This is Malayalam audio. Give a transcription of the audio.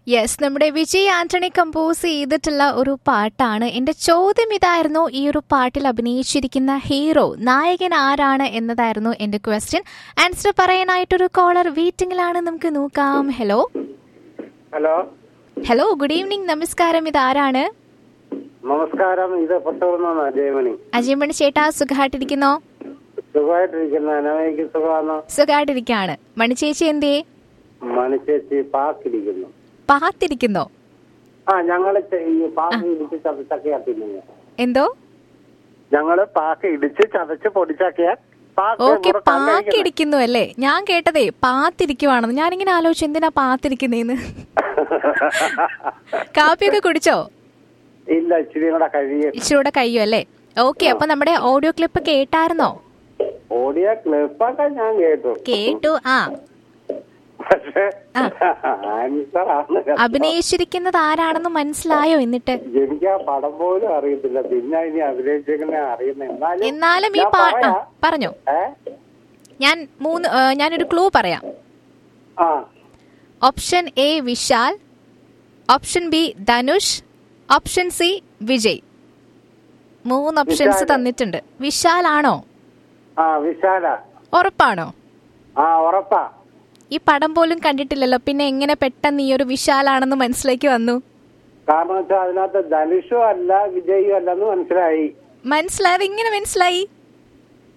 യെസ് നമ്മുടെ വിജയ് ആന്റണി കമ്പോസ് ചെയ്തിട്ടുള്ള ഒരു പാട്ടാണ് എന്റെ ചോദ്യം ഇതായിരുന്നു ഈ ഒരു പാട്ടിൽ അഭിനയിച്ചിരിക്കുന്ന ഹീറോ നായകൻ ആരാണ് എന്നതായിരുന്നു എന്റെ ക്വസ്റ്റ്യൻ ആൻസർ പറയാനായിട്ടൊരു കോളർ വെയിറ്റിംഗിലാണ് നമുക്ക് നോക്കാം hello hello hello good evening നമസ്കാരം ഇതാരാണ് നമസ്കാരം ഇത് പുറത്തുനിന്നാണ് ജയമണി അജയമണി ചേട്ടാ സുഖമായിട്ടിരിക്കുന്നോ സുഖമായിട്ടിരിക്കുന്ന അനവയ്ക്ക് സുഖമാണോ സുഖമായിട്ടിരിക്കാണ് മണിച്ചേച്ചി എന്തേ മണിച്ചേച്ചി പാക്കിരിക്കുന്നു പാത്തിരിക്കുന്നോ ആ ഞങ്ങള് ചെ- ഈ പാക്ക് ഇടിച്ച് ചതച്ചൊക്കെയാ തിന്നുന്നത് എന്തോ ഞങ്ങള് പാക്ക് ഇടിച്ച് ചതച്ച് പൊടിച്ചൊക്കെയാ പാക്ക് ഓക്കെ ഇവിടെ കണ്ടിരിക്കുന്നത്. പാക്കിരിക്കുന്നു അല്ലേ ഞാൻ കേട്ടതേ പാത്തിരിക്കുവാണെന്ന് ഞാനിങ്ങനെ ആലോചിച്ചു എന്തിനാ പാത്തിരിക്കുന്നേന്ന് കാപ്പിയൊക്കെ കുടിച്ചോ ഇല്ല ഇച്ചിരി കൂടെ കഴിയും ഇച്ചിരൂടെ കഴിയും അല്ലേ ഓക്കെ അപ്പൊ നമ്മുടെ ഓഡിയോ ക്ലിപ്പ് കേട്ടായിരുന്നോ ഓടിയ ക്ലിപ്പൊക്കെ ഞാൻ കേട്ടു കേട്ടു ആ പക്ഷേ ആൻസർ ആണ് അഭിനയിച്ചിരിക്കുന്നത് ആരാണെന്ന് മനസ്സിലായോ എന്നിട്ട് എനിക്ക് ആ പടം പോലും അറിയത്തില്ല പിന്നെ ഇനി അഭിനയിച്ചേക്കുന്ന അറിയുന്ന എന്നാലും എന്നാലും ഈ ഞാൻ പാ ആ, പറയാം. പറഞ്ഞോ ഏ ഞാൻ മൂന്ന് ഏ, ഞാനൊരു ക്ലൂ പറയാം ആ option A Vishal option B Dhanush option C Vijay മൂന്ന് ഓപ്ഷൻസ് വിശാല്. തന്നിട്ടുണ്ട് വിശാൽ ആണോ ആ വിശാല ഉറപ്പാണോ ആ ഉറപ്പാ ഈ പടം പോലും കണ്ടിട്ടില്ലല്ലോ പിന്നെ എങ്ങനെ പെട്ടെന്ന് ഈ ഒരു വിശാലാണെന്ന് മനസ്സിലേക്ക് വന്നു കാരണം വെച്ചാൽ അതിനകത്ത് ധനുഷും അല്ല വിജയും അല്ലെന്ന് മനസ്സിലായി മനസ്സിലായത് ഇങ്ങനെ മനസ്സിലായി